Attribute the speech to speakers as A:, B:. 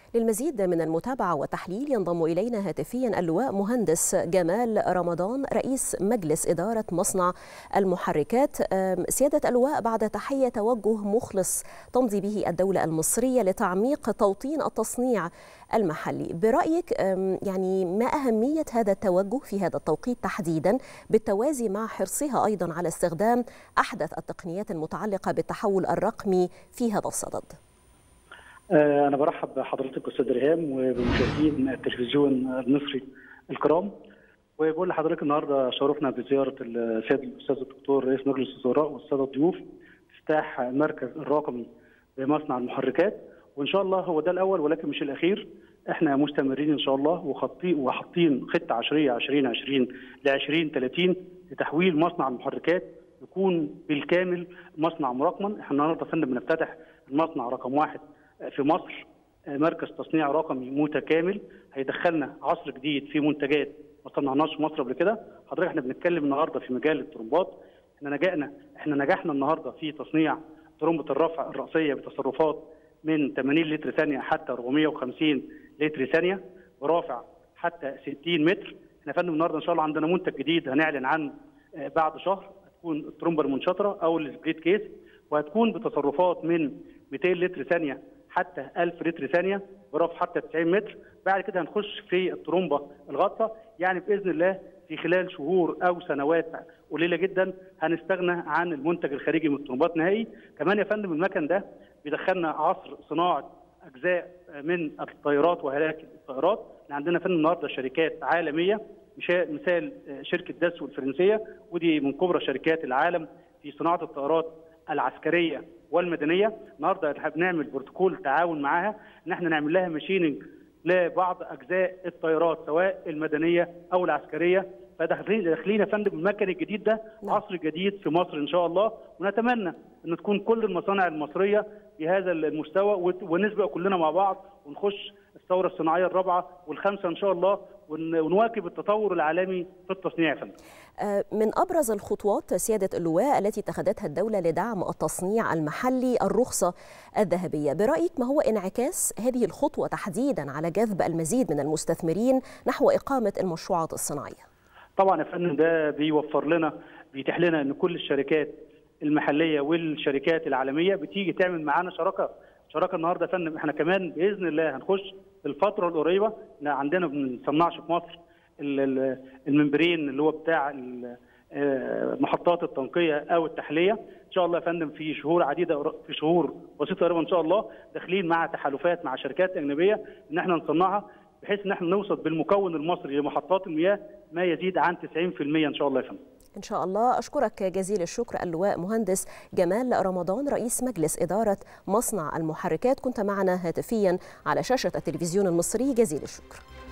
A: للمزيد من المتابعة والتحليل ينضم إلينا هاتفيا اللواء مهندس جمال رمضان رئيس مجلس إدارة مصنع المحركات سيادة اللواء بعد تحية توجه مخلص تمضي به الدولة المصرية لتعميق توطين التصنيع المحلي برأيك يعني ما أهمية هذا التوجه في هذا التوقيت تحديدا بالتوازي مع حرصها أيضا على استخدام أحدث التقنيات المتعلقة بالتحول الرقمي في هذا الصدد
B: أنا برحب بحضرتك أستاذ ريهام وبمشاهدين التلفزيون المصري الكرام وبقول لحضرتك النهارده شرفنا بزياره السيد الاستاذ الدكتور رئيس مجلس الوزراء والساده الضيوف افتتاح المركز الرقمي لمصنع المحركات وان شاء الله هو ده الاول ولكن مش الاخير احنا مستمرين ان شاء الله وخطين وحاطين خطه عشريه 2020 ل 2030 لتحويل مصنع المحركات يكون بالكامل مصنع مرقما احنا النهارده فندم بنفتتح المصنع رقم واحد في مصر مركز تصنيع رقمي متكامل هيدخلنا عصر جديد في منتجات ما صنعناش في مصر قبل كده حضرتك احنا بنتكلم النهارده في مجال الترمبات احنا نجحنا احنا نجحنا النهارده في تصنيع ترمبه الرفع الراسيه بتصرفات من 80 لتر ثانيه حتى 450 لتر ثانيه برافع حتى 60 متر احنا فندم النهارده ان شاء الله عندنا منتج جديد هنعلن عنه بعد شهر هتكون الترمبه المنشطره او السبليت كيس وهتكون بتصرفات من 200 لتر ثانيه حتى 1000 لتر ثانيه برافع حتى 90 متر بعد كده هنخش في الترومبه الغطسه يعني باذن الله في خلال شهور او سنوات قليله جدا هنستغنى عن المنتج الخارجي من الترومبات نهائي كمان يا فندم المكن ده بيدخلنا عصر صناعه اجزاء من الطيارات وهلاك الطيارات احنا عندنا فندم النهارده شركات عالميه مثال شركه داسو الفرنسيه ودي من كبرى شركات العالم في صناعه الطيارات العسكريه والمدنيه النهارده احنا بنعمل بروتوكول تعاون معاها ان احنا نعمل لها ماشيننج لبعض اجزاء الطيارات سواء المدنيه او العسكريه فداخلين داخلين يا فندم المكن الجديد ده عصر جديد في مصر ان شاء الله ونتمنى ان تكون كل المصانع المصريه بهذا المستوى ونسبق كلنا مع بعض ونخش الثوره الصناعيه الرابعه والخامسه ان شاء الله ونواكب التطور العالمي في التصنيع يا فندم.
A: من ابرز الخطوات سياده اللواء التي اتخذتها الدوله لدعم التصنيع المحلي الرخصه الذهبيه، برايك ما هو انعكاس هذه الخطوه تحديدا على جذب المزيد من المستثمرين نحو اقامه المشروعات الصناعيه؟
B: طبعا يا فندم ده بيوفر لنا بيتيح لنا ان كل الشركات المحليه والشركات العالميه بتيجي تعمل معانا شراكه شراكه النهارده يا فندم احنا كمان باذن الله هنخش في الفتره القريبه احنا عندنا ما بنصنعش في مصر الممبرين اللي هو بتاع محطات التنقيه او التحليه ان شاء الله يا فندم في شهور عديده في شهور بسيطه قريبه ان شاء الله داخلين مع تحالفات مع شركات اجنبيه ان احنا نصنعها بحيث ان احنا نوصل بالمكون المصري لمحطات المياه ما يزيد عن 90% ان شاء الله يا فندم
A: إن شاء الله أشكرك جزيل الشكر اللواء مهندس جمال رمضان رئيس مجلس إدارة مصنع المحركات كنت معنا هاتفيا على شاشة التلفزيون المصري جزيل الشكر